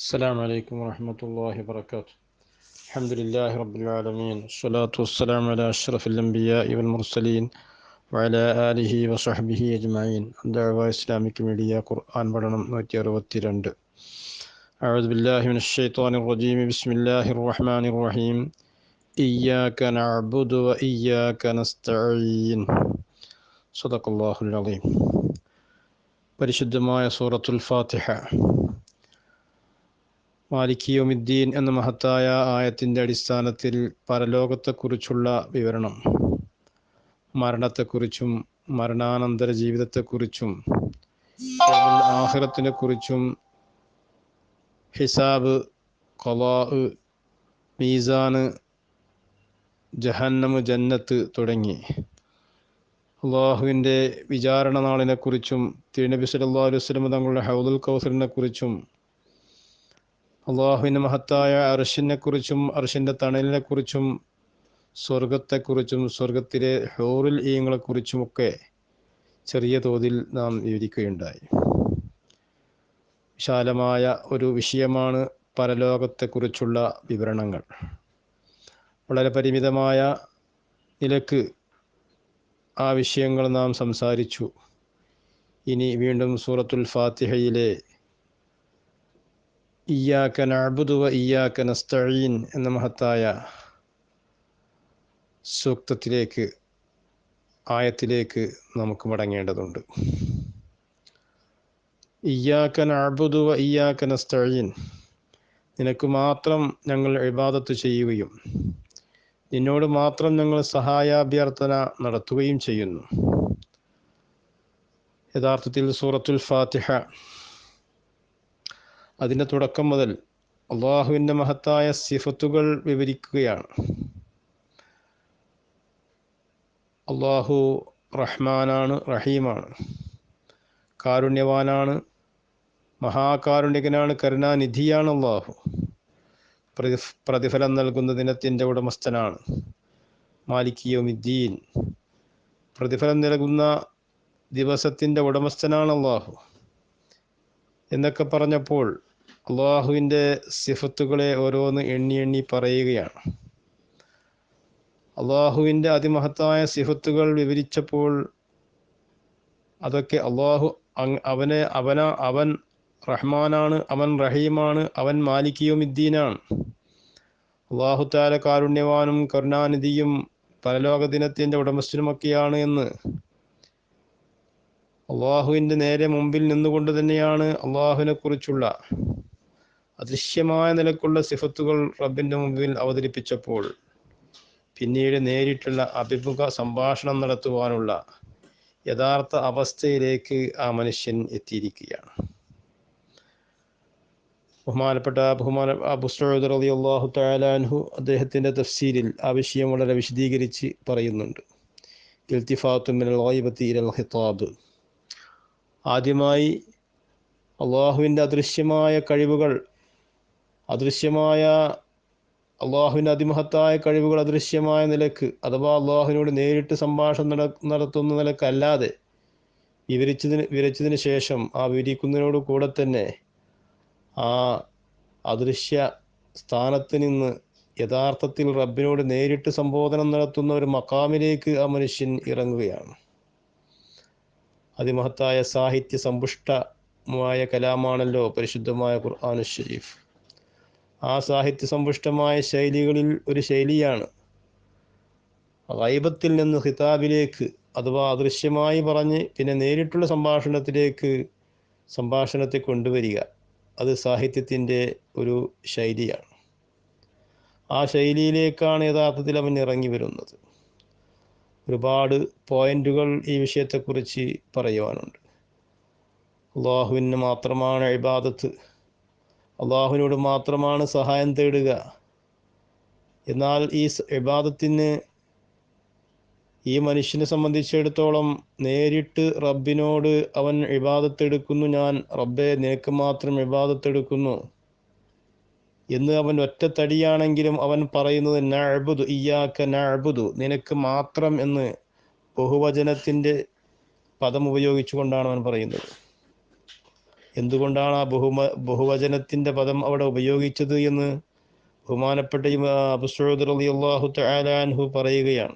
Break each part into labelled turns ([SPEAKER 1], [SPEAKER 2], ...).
[SPEAKER 1] السلام عليكم ورحمة الله وبركاته الحمد لله رب العالمين والصلاة والسلام على أشرف الأنبياء والمرسلين وعلى آله وصحبه أجمعين دعوة إسلامك ميديا قرآن പഠനം നൂറ്റി അറുപത്തിരണ്ട് أعوذ بالله من الشيطان الرجيم بسم الله الرحمن الرحيم إياك نعبد وإياك نستعين صدق الله العظيم പരിശുദ്ധമായ സൂറത്തുൽ ഫാത്തിഹ മാലിക്കിയോമിദ്ദീൻ എന്ന മഹത്തായ ആയത്തിൻ്റെ അടിസ്ഥാനത്തിൽ പരലോകത്തെക്കുറിച്ചുള്ള വിവരണം മരണത്തെക്കുറിച്ചും മരണാനന്തര ജീവിതത്തെക്കുറിച്ചും ആഹിറത്തിനെ കുറിച്ചും ഹിസാബ് കൊലാ മീസാന് ജഹന്നമ് ജന്നത്ത് തുടങ്ങി അള്ളാഹുവിൻ്റെ വിചാരണ നാളിനെക്കുറിച്ചും തിരുനബി സല്ലല്ലാഹു അലൈഹി വസല്ലം തങ്ങളുടെ ഹൗദുൽ കൗസറിനെ കുറിച്ചും അള്ളാഹുവിൻ്റെ മഹത്തായ അർഷിനെ കുറിച്ചും അർഷിൻ്റെ തണലിനെ കുറിച്ചും സ്വർഗത്തെക്കുറിച്ചും സ്വർഗത്തിലെ ഹോറിൽ ഈങ്ങളെക്കുറിച്ചുമൊക്കെ ചെറിയ തോതിൽ നാം വിവരിക്കുകയുണ്ടായി വിശാലമായ ഒരു വിഷയമാണ് പരലോകത്തെക്കുറിച്ചുള്ള വിവരണങ്ങൾ വളരെ പരിമിതമായ നിലക്ക് ആ വിഷയങ്ങൾ നാം സംസാരിച്ചു ഇനി വീണ്ടും സൂറത്തുൽ ഫാത്തിഹയിലെ ഇയ്യാക്ക നഅബുദു വ ഇയ്യാക്ക നസ്തഈൻ എന്ന മഹത്തായ സൂക്തത്തിലേക്ക് ആയത്തിലേക്ക് നമുക്ക് മടങ്ങേണ്ടതുണ്ട് ഇയ്യാക്ക നഅബുദു വ ഇയ്യാക്ക നസ്തഈൻ നിനക്ക് മാത്രം ഞങ്ങൾ ഇബാദത്ത് ചെയ്യുകയും നിന്നോട് മാത്രം ഞങ്ങൾ സഹായാഭ്യർത്ഥന നടത്തുകയും ചെയ്യുന്നു യഥാർത്ഥത്തിൽ സൂറത്തുൽ ഫാത്തിഹ അതിൻ്റെ തുടക്കം മുതൽ അള്ളാഹുവിൻ്റെ മഹത്തായ സിഫത്തുകൾ വിവരിക്കുകയാണ് അള്ളാഹു റഹ്മാനാണ് റഹീമാണ് കാരുണ്യവാനാണ് മഹാകാരുണ്യകനാണ് കരുണാനിധിയാണ് അള്ളാഹു പ്രതിഫലം നൽകുന്ന ദിനത്തിൻ്റെ ഉടമസ്ഥനാണ് മാലിക്കിയോമിദ്ദീൻ പ്രതിഫലം നൽകുന്ന ദിവസത്തിൻ്റെ ഉടമസ്ഥനാണ് അള്ളാഹു എന്നൊക്കെ പറഞ്ഞപ്പോൾ അള്ളാഹുവിൻ്റെ സിഫത്തുകളെ ഓരോന്ന് എണ്ണി എണ്ണി പറയുകയാണ് അള്ളാഹുവിൻ്റെ അതിമഹത്തായ സിഫത്തുകൾ വിവരിച്ചപ്പോൾ അതൊക്കെ അള്ളാഹു അവനെ അവന അവൻ റഹ്മാനാണ് അവൻ റഹീമാണ് അവൻ മാലിക്കിയുമിദ്ദീനാണ് അള്ളാഹു താല കാരുണ്യവാനും കരുണാനിധിയും പരലോക ദിനത്തിൻ്റെ ഉടമസ്ഥനുമൊക്കെയാണ് എന്ന് അള്ളാഹുവിൻ്റെ നേരെ മുമ്പിൽ നിന്നുകൊണ്ട് തന്നെയാണ് അള്ളാഹുവിനെ കുറിച്ചുള്ള അദൃശ്യമായ നിലക്കുള്ള സിഫത്തുകൾ റബ്ബിൻ്റെ മുമ്പിൽ അവതരിപ്പിച്ചപ്പോൾ പിന്നീട് നേരിട്ടുള്ള അഭിമുഖ സംഭാഷണം നടത്തുവാനുള്ള യഥാർത്ഥ അവസ്ഥയിലേക്ക് ആ മനുഷ്യൻ എത്തിയിരിക്കുകയാണ് ബഹുമാനപ്പെട്ട ബഹുമാന അബു സൗദ് റലി അള്ളാഹു തലാൻഹു അദ്ദേഹത്തിൻ്റെ തഫ്സീലിൽ ആ വിഷയം വളരെ വിശദീകരിച്ച് പറയുന്നുണ്ട് ഇൽത്തിഫാത്തുമിനൽ ഗൈബത്തി ഇരൽ ഖിതാബ് ആദ്യമായി അള്ളാഹുവിൻ്റെ അദൃശ്യമായ കഴിവുകൾ അദൃശ്യമായ അള്ളാഹുവിൻ്റെ അതിമഹത്തായ കഴിവുകൾ അദൃശ്യമായ നിലക്ക് അഥവാ അള്ളാഹുവിനോട് നേരിട്ട് സംഭാഷണം നട നടത്തുന്ന നിലക്കല്ലാതെ വിവരിച്ചതിന് വിവരിച്ചതിന് ശേഷം ആ വിവരിക്കുന്നതിനോട് കൂടെ തന്നെ ആ അദൃശ്യ സ്ഥാനത്ത് നിന്ന് യഥാർത്ഥത്തിൽ റബ്ബിനോട് നേരിട്ട് സംബോധനം നടത്തുന്ന ഒരു മക്കാമിലേക്ക് ആ മനുഷ്യൻ ഇറങ്ങുകയാണ് അതിമഹത്തായ സാഹിത്യ സമ്പുഷ്ടമായ കലാമാണല്ലോ പരിശുദ്ധമായ ഖുർആാനു ഷരീഫ് ആ സാഹിത്യ സമ്പുഷ്ടമായ ശൈലികളിൽ ഒരു ശൈലിയാണ് ഗൈബത്തിൽ നിന്ന് ഹിതാബിലേക്ക് അഥവാ അദൃശ്യമായി പറഞ്ഞ് പിന്നെ നേരിട്ടുള്ള സംഭാഷണത്തിലേക്ക് സംഭാഷണത്തെ കൊണ്ടുവരിക അത് സാഹിത്യത്തിൻ്റെ ഒരു ശൈലിയാണ് ആ ശൈലിയിലേക്കാണ് യഥാർത്ഥത്തിൽ അവൻ ഇറങ്ങി വരുന്നത് ഒരുപാട് പോയിന്റുകൾ ഈ വിഷയത്തെക്കുറിച്ച് പറയുവാനുണ്ട് അള്ളാഹുവിന് മാത്രമാണ് ഇബാദത്ത് അള്ളാഹുവിനോട് മാത്രമാണ് സഹായം തേടുക എന്നാൽ ഈ ഇബാദത്തിന് ഈ മനുഷ്യനെ സംബന്ധിച്ചിടത്തോളം നേരിട്ട് റബ്ബിനോട് അവൻ ഇബാദത്തെടുക്കുന്നു ഞാൻ റബ്ബെ നിനക്ക് മാത്രം ഇബാദത്തെടുക്കുന്നു എന്ന് അവൻ ഒറ്റത്തടിയാണെങ്കിലും അവൻ പറയുന്നത് നഅബുദു ഇയ്യാക്ക നഅബുദു നിനക്ക് മാത്രം എന്ന് ബഹുവചനത്തിൻ്റെ പദം ഉപയോഗിച്ചുകൊണ്ടാണ് അവൻ പറയുന്നത് എന്തുകൊണ്ടാണ് ആ ബഹുമ ബഹുവചനത്തിൻ്റെ പദം അവിടെ ഉപയോഗിച്ചത് എന്ന് ബഹുമാനപ്പെട്ട അബുസൂദ് അലി അള്ളാഹു തലാൻഹു പറയുകയാണ്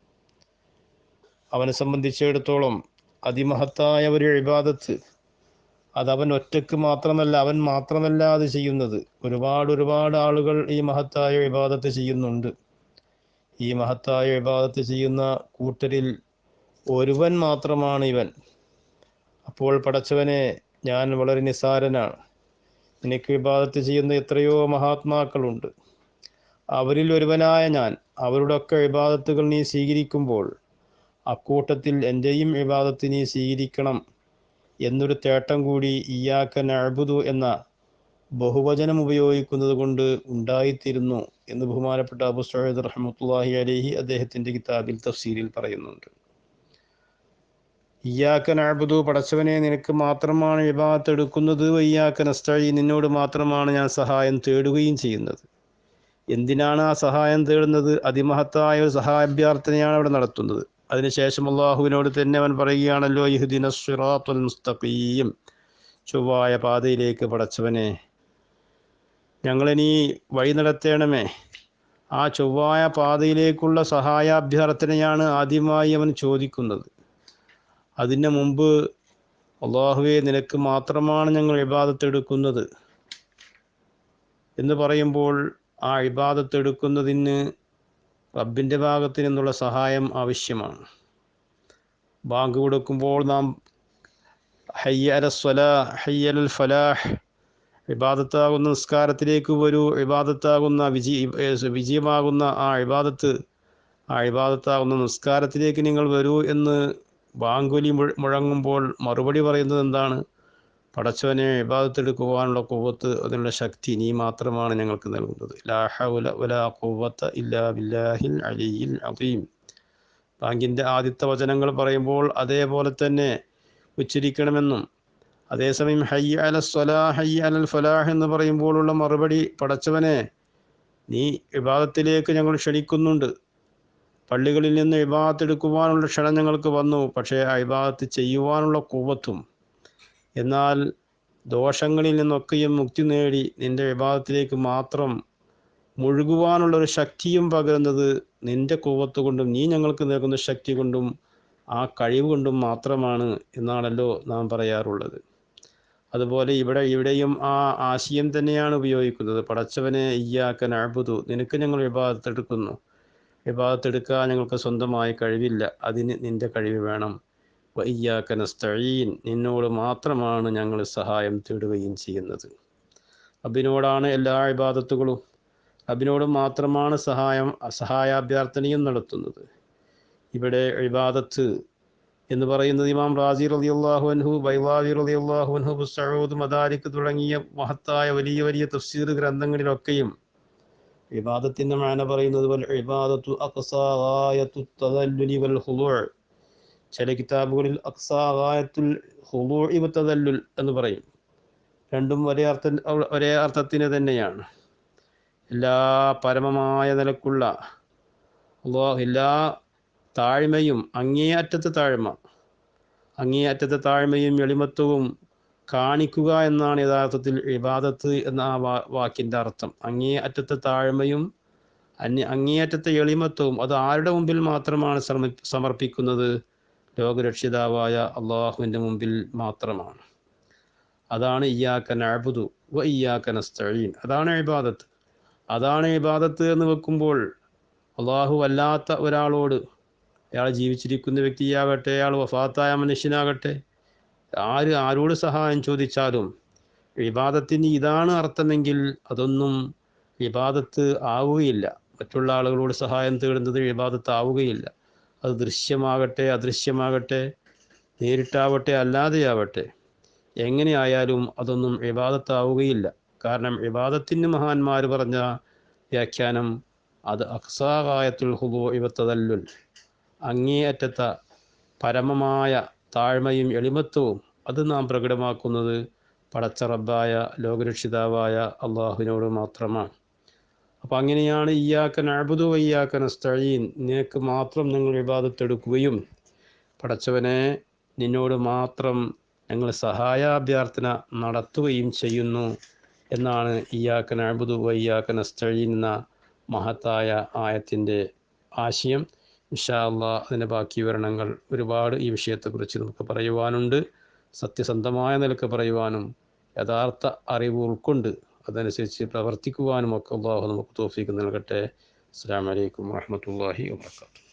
[SPEAKER 1] അവനെ സംബന്ധിച്ചിടത്തോളം അതിമഹത്തായ ഒരു ഇബാദത്ത് അത് അവൻ ഒറ്റക്ക് മാത്രമല്ല അവൻ മാത്രമല്ല അത് ചെയ്യുന്നത് ഒരുപാട് ഒരുപാട് ആളുകൾ ഈ മഹത്തായ ഇബാദത്ത് ചെയ്യുന്നുണ്ട് ഈ മഹത്തായ ഇബാദത്ത് ചെയ്യുന്ന കൂട്ടരിൽ ഒരുവൻ മാത്രമാണ് ഇവൻ അപ്പോൾ പടച്ചവനെ ഞാൻ വളരെ നിസാരനാണ് എനിക്ക് ഇബാദത്ത് ചെയ്യുന്ന എത്രയോ മഹാത്മാക്കളുണ്ട് അവരിൽ ഒരുവനായ ഞാൻ അവരുടെ ഒക്കെ ഇബാദത്തുകൾ നീ സ്വീകരിക്കുമ്പോൾ അക്കൂട്ടത്തിൽ എൻ്റെയും ഇബാദത്ത് നീ സ്വീകരിക്കണം എന്നൊരു തേട്ടം കൂടി ഇയാക്ക നഅബുദു എന്ന ബഹുവചനം ഉപയോഗിക്കുന്നത് കൊണ്ട് ഉണ്ടായിത്തീരുന്നു എന്ന് ബഹുമാനപ്പെട്ട അബു സഹദ് റഹ്മത്തുല്ലാഹി അലഹി അദ്ദേഹത്തിൻ്റെ കിതാബിൽ തഫ്സീലിൽ പറയുന്നുണ്ട് ഇയാക്ക നഅബുദു പടച്ചവനെ നിനക്ക് മാത്രമാണ് ഇബാദത്ത് എടുക്കുന്നത് വയ്യാക്ക നസ്തഴി നിന്നോട് മാത്രമാണ് ഞാൻ സഹായം തേടുകയും ചെയ്യുന്നത് എന്തിനാണ് ആ സഹായം തേടുന്നത് അതിമഹത്തായ ഒരു സഹായാഭ്യർത്ഥനയാണ് അവിടെ നടത്തുന്നത് അതിനുശേഷം അള്ളാഹുവിനോട് തന്നെ അവൻ പറയുകയാണല്ലോ ഇഹുദിന സിറാത്തുൽ മുസ്തഖീം ചൊവ്വായ പാതയിലേക്ക് പടച്ചവനെ ഞങ്ങളിനി വഴി നടത്തേണമേ ആ ചൊവ്വായ പാതയിലേക്കുള്ള സഹായാഭ്യർത്ഥനയാണ് ആദ്യമായി അവൻ ചോദിക്കുന്നത് അതിന് മുമ്പ് അള്ളാഹുവെ നിനക്ക് മാത്രമാണ് ഞങ്ങൾ ഇബാദത്തെടുക്കുന്നത് എന്ന് പറയുമ്പോൾ ആ ഇബാദത്തെടുക്കുന്നതിന് റബ്ബിൻ്റെ ഭാഗത്ത് നിന്നുള്ള സഹായം ആവശ്യമാണ് ബാങ്ക് കൊടുക്കുമ്പോൾ നാം ഹയ്യല സ്വലാ ഹയ്യൽ ഫലാഹ് ഇബാദത്താകുന്ന നിസ്കാരത്തിലേക്ക് വരൂ ഇബാദത്താകുന്ന വിജയ വിജയമാകുന്ന ആ ഇബാദത്ത് ആ ഇബാദത്താകുന്ന നിസ്കാരത്തിലേക്ക് നിങ്ങൾ വരൂ എന്ന് ബാങ്കുലി മുഴങ്ങുമ്പോൾ മറുപടി പറയുന്നത് എന്താണ് പടച്ചവനെ ഇബാദത്തെടുക്കുവാനുള്ള കൂവത്ത് അതിനുള്ള ശക്തി നീ മാത്രമാണ് ഞങ്ങൾക്ക് നൽകുന്നത് ലാ ഹൗല വലാ ഖുവത്ത ഇല്ലാ ബില്ലാഹിൽ അലിയിൽ അദീം ബാങ്കിൻ്റെ ആദ്യത്തെ വചനങ്ങൾ പറയുമ്പോൾ അതേപോലെ തന്നെ ഉച്ചരിക്കണമെന്നും അതേസമയം ഹയ്യ അല സ്വലാ ഹയ്യ അലൽ ഫലാഹ് എന്ന് പറയുമ്പോഴുള്ള മറുപടി പടച്ചവനെ നീ വിവാദത്തിലേക്ക് ഞങ്ങൾ ക്ഷണിക്കുന്നുണ്ട് പള്ളികളിൽ നിന്ന് വിവാദത്തെടുക്കുവാനുള്ള ക്ഷണം ഞങ്ങൾക്ക് വന്നു പക്ഷേ ആ വിവാദത്ത് ചെയ്യുവാനുള്ള കൂവത്തും എന്നാൽ ദോഷങ്ങളിൽ നിന്നൊക്കെയും മുക്തി നേടി നിന്റെ വിഭാഗത്തിലേക്ക് മാത്രം മുഴുകുവാനുള്ളൊരു ശക്തിയും പകരുന്നത് നിന്റെ കൂവത്ത് കൊണ്ടും നീ ഞങ്ങൾക്ക് നൽകുന്ന ശക്തി കൊണ്ടും ആ കഴിവ് കൊണ്ടും മാത്രമാണ് എന്നാണല്ലോ നാം പറയാറുള്ളത് അതുപോലെ ഇവിടെ ഇവിടെയും ആ ആശയം തന്നെയാണ് ഉപയോഗിക്കുന്നത് പടച്ചവനെ ഇയ്യാക്കൻ അഴുതു നിനക്ക് ഞങ്ങൾ വിഭാഗത്തെടുക്കുന്നു വിഭാഗത്തെടുക്കാൻ ഞങ്ങൾക്ക് സ്വന്തമായി കഴിവില്ല അതിന് നിന്റെ കഴിവ് വേണം വയ്യാക്ക നസ്തഈൻ നിന്നോട് മാത്രമാണ് ഞങ്ങൾ സഹായം തേടുകയും ചെയ്യുന്നത് അബിനോടാണ് എല്ലാ ഇബാദത്തുകളും അബിനോട് മാത്രമാണ് സഹായം സഹായാഭ്യർത്ഥനയും നടത്തുന്നത് ഇവിടെ ഇബാദത്ത് എന്ന് പറയുന്നത് ഇമാം റാസി റലി അള്ളാഹു അൻഹു ബൈവാവി റലി അള്ളാഹു അൻഹു സഊദ് മദാരിക് തുടങ്ങിയ മഹത്തായ വലിയ വലിയ തഫ്സീർ ഗ്രന്ഥങ്ങളിലൊക്കെയും ഇബാദത്തിൻ്റെ മാന പറയുന്നത് വൽ ഇബാദത്തു അഖ്സായത്തു തദല്ലുലി വൽ ഖുളൂഅ് ചില കിതാബുകളിൽ അക്സാകായത്തുൽ ഹുലൂഇ തദല്ലുൽ എന്ന് പറയും രണ്ടും ഒരേ അർത്ഥ ഒരേ അർത്ഥത്തിന് തന്നെയാണ് എല്ലാ പരമമായ നിലക്കുള്ള അള്ളാഹ് എല്ലാ താഴ്മയും അങ്ങേയറ്റത്തെ താഴ്മ അങ്ങേയറ്റത്തെ താഴ്മയും എളിമത്വവും കാണിക്കുക എന്നാണ് യഥാർത്ഥത്തിൽ ഇബാദത്ത് എന്ന ആ വാ വാക്കിൻ്റെ അർത്ഥം അങ്ങേ അറ്റത്തെ താഴ്മയും അന്യ അങ്ങേയറ്റത്തെ എളിമത്വവും അത് ആരുടെ മുമ്പിൽ മാത്രമാണ് സമർ സമർപ്പിക്കുന്നത് ലോകരക്ഷിതാവായ അള്ളാഹുവിൻ്റെ മുമ്പിൽ മാത്രമാണ് അതാണ് ഇയ്യാക്ക നഅബുദു വ ഇയ്യാക്ക നസ്തഈൻ അതാണ് ഇബാദത്ത് അതാണ് ഇബാദത്ത് എന്ന് വെക്കുമ്പോൾ അള്ളാഹു അല്ലാത്ത ഒരാളോട് അയാൾ ജീവിച്ചിരിക്കുന്ന വ്യക്തിയാകട്ടെ അയാൾ വഫാത്തായ മനുഷ്യനാകട്ടെ ആര് ആരോട് സഹായം ചോദിച്ചാലും വിവാദത്തിന് ഇതാണ് അർത്ഥമെങ്കിൽ അതൊന്നും വിവാദത്ത് ആവുകയില്ല മറ്റുള്ള ആളുകളോട് സഹായം തേടുന്നത് വിവാദത്ത് ആവുകയില്ല അത് ദൃശ്യമാകട്ടെ അദൃശ്യമാകട്ടെ നേരിട്ടാവട്ടെ അല്ലാതെയാവട്ടെ എങ്ങനെയായാലും അതൊന്നും വിവാദത്താവുകയില്ല കാരണം വിവാദത്തിന് മഹാന്മാർ പറഞ്ഞ വ്യാഖ്യാനം അത് അക്സാകായത്തുൽ ഹുബോ ഇവത്തതല്ലുൽ അങ്ങേയറ്റത്ത പരമമായ താഴ്മയും എളിമത്വവും അത് നാം പ്രകടമാക്കുന്നത് പടച്ച റബ്ബായ ലോകരക്ഷിതാവായ അള്ളാഹുവിനോട് മാത്രമാണ് അപ്പം അങ്ങനെയാണ് ഇയ്യാക്കൻ അഴുതു വയ്യാക്കൻ സ്തഴീൻ നിനക്ക് മാത്രം ഞങ്ങൾ വിവാദത്തെടുക്കുകയും പടച്ചവനെ നിന്നോട് മാത്രം ഞങ്ങൾ സഹായാഭ്യർത്ഥന നടത്തുകയും ചെയ്യുന്നു എന്നാണ് ഇയാക്ക നഅബുദു വയ്യാക്ക നസ്തഈൻ എന്ന മഹത്തായ ആയത്തിൻ്റെ ആശയം ഇൻഷാ അള്ളാ അതിൻ്റെ ബാക്കി വിവരണങ്ങൾ ഒരുപാട് ഈ വിഷയത്തെക്കുറിച്ച് നമുക്ക് പറയുവാനുണ്ട് സത്യസന്ധമായ നിലക്ക് പറയുവാനും യഥാർത്ഥ അറിവ് ഉൾക്കൊണ്ട് അതനുസരിച്ച് പ്രവർത്തിക്കുവാനും ഒക്കെ അള്ളാഹു നമുക്ക് തോഫീക്ക് നൽകട്ടെ അസ്സാം വലൈക്കും വാഹമത്തല്ലാഹി വാബർക്കാത്തു